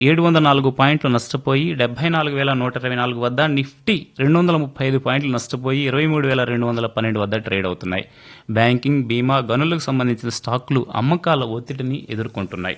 ఏడు వందల నాలుగు పాయింట్లు నష్టపోయి డెబ్బై నాలుగు వేల నూట ఇరవై నాలుగు వద్ద నిఫ్టీ రెండు వందల ముప్పై ఐదు పాయింట్లు నష్టపోయి ఇరవై మూడు వేల రెండు వందల పన్నెండు వద్ద ట్రేడ్ అవుతున్నాయి బ్యాంకింగ్ బీమా గనులకు సంబంధించిన స్టాక్లు అమ్మకాల ఒత్తిడిని ఎదుర్కొంటున్నాయి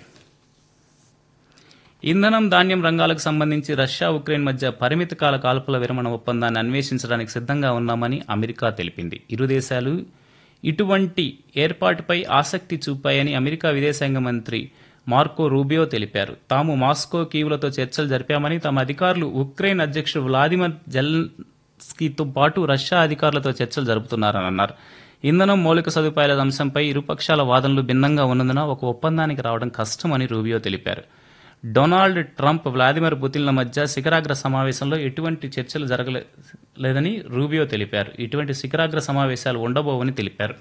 ఇంధనం ధాన్యం రంగాలకు సంబంధించి రష్యా ఉక్రెయిన్ మధ్య పరిమిత కాల కాల్పుల విరమణ ఒప్పందాన్ని అన్వేషించడానికి సిద్ధంగా ఉన్నామని అమెరికా తెలిపింది ఇరు దేశాలు ఇటువంటి ఏర్పాటుపై ఆసక్తి చూపాయని అమెరికా విదేశాంగ మంత్రి మార్కో రూబియో తెలిపారు తాము మాస్కో కీవులతో చర్చలు జరిపామని తమ అధికారులు ఉక్రెయిన్ అధ్యక్షుడు వ్లాదిమిర్ జెల్స్కీతో పాటు రష్యా అధికారులతో చర్చలు జరుపుతున్నారని అన్నారు ఇంధనం మౌలిక సదుపాయాల అంశంపై ఇరుపక్షాల వాదనలు భిన్నంగా ఉన్నందున ఒక ఒప్పందానికి రావడం కష్టమని రూబియో తెలిపారు డొనాల్డ్ ట్రంప్ వ్లాదిమిర్ పుతిన్ల మధ్య శిఖరాగ్ర సమావేశంలో ఎటువంటి చర్చలు జరగలేదని రూబియో తెలిపారు ఇటువంటి శిఖరాగ్ర సమావేశాలు ఉండబోవని తెలిపారు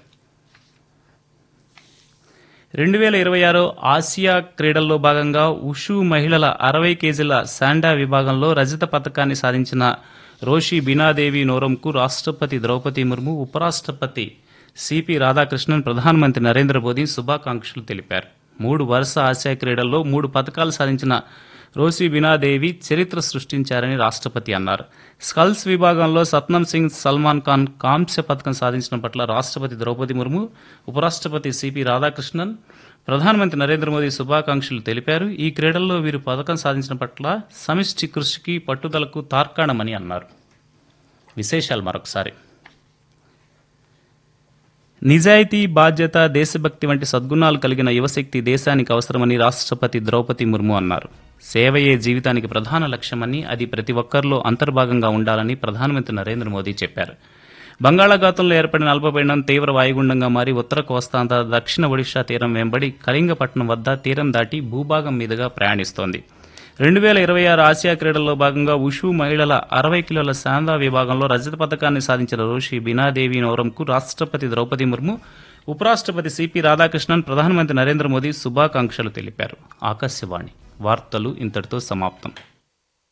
రెండు వేల ఇరవై ఆరు ఆసియా క్రీడల్లో భాగంగా ఉషు మహిళల అరవై కేజీల శాండా విభాగంలో రజత పథకాన్ని సాధించిన రోషి బీనాదేవి నోరంకు రాష్ట్రపతి ద్రౌపది ముర్ము ఉపరాష్ట్రపతి సిపి రాధాకృష్ణన్ ప్రధానమంత్రి నరేంద్ర మోదీ శుభాకాంక్షలు తెలిపారు మూడు వరుస ఆసియా క్రీడల్లో మూడు పథకాలు సాధించిన రోసి బీనాదేవి చరిత్ర సృష్టించారని రాష్ట్రపతి అన్నారు స్కల్స్ విభాగంలో సత్నం సింగ్ సల్మాన్ ఖాన్ కాంస్య పథకం సాధించడం పట్ల రాష్ట్రపతి ద్రౌపది ముర్ము ఉపరాష్ట్రపతి సిపి రాధాకృష్ణన్ ప్రధానమంత్రి నరేంద్ర మోదీ శుభాకాంక్షలు తెలిపారు ఈ క్రీడల్లో వీరు పథకం సాధించడం పట్ల సమిష్టి కృషికి పట్టుదలకు తార్కాణమని అన్నారు విశేషాలు మరొకసారి నిజాయితీ బాధ్యత దేశభక్తి వంటి సద్గుణాలు కలిగిన యువశక్తి దేశానికి అవసరమని రాష్ట్రపతి ద్రౌపది ముర్ము అన్నారు సేవయే జీవితానికి ప్రధాన లక్ష్యమని అది ప్రతి ఒక్కరిలో అంతర్భాగంగా ఉండాలని ప్రధానమంత్రి నరేంద్ర మోదీ చెప్పారు బంగాళాఖాతంలో ఏర్పడిన అల్పపీడనం తీవ్ర వాయుగుండంగా మారి ఉత్తర కోస్తాంధ్ర దక్షిణ ఒడిషా తీరం వెంబడి కళింగపట్నం వద్ద తీరం దాటి భూభాగం మీదుగా ప్రయాణిస్తోంది రెండు వేల ఇరవై ఆరు ఆసియా క్రీడల్లో భాగంగా ఉషు మహిళల అరవై కిలోల శాందా విభాగంలో రజత పథకాన్ని సాధించిన రోషి బీనాదేవి నోరంకు రాష్ట్రపతి ద్రౌపది ముర్ము ఉపరాష్ట్రపతి సిపి రాధాకృష్ణన్ ప్రధానమంత్రి నరేంద్ర మోదీ శుభాకాంక్షలు తెలిపారు ఆకాశవాణి వార్తలు ఇంతటితో సమాప్తం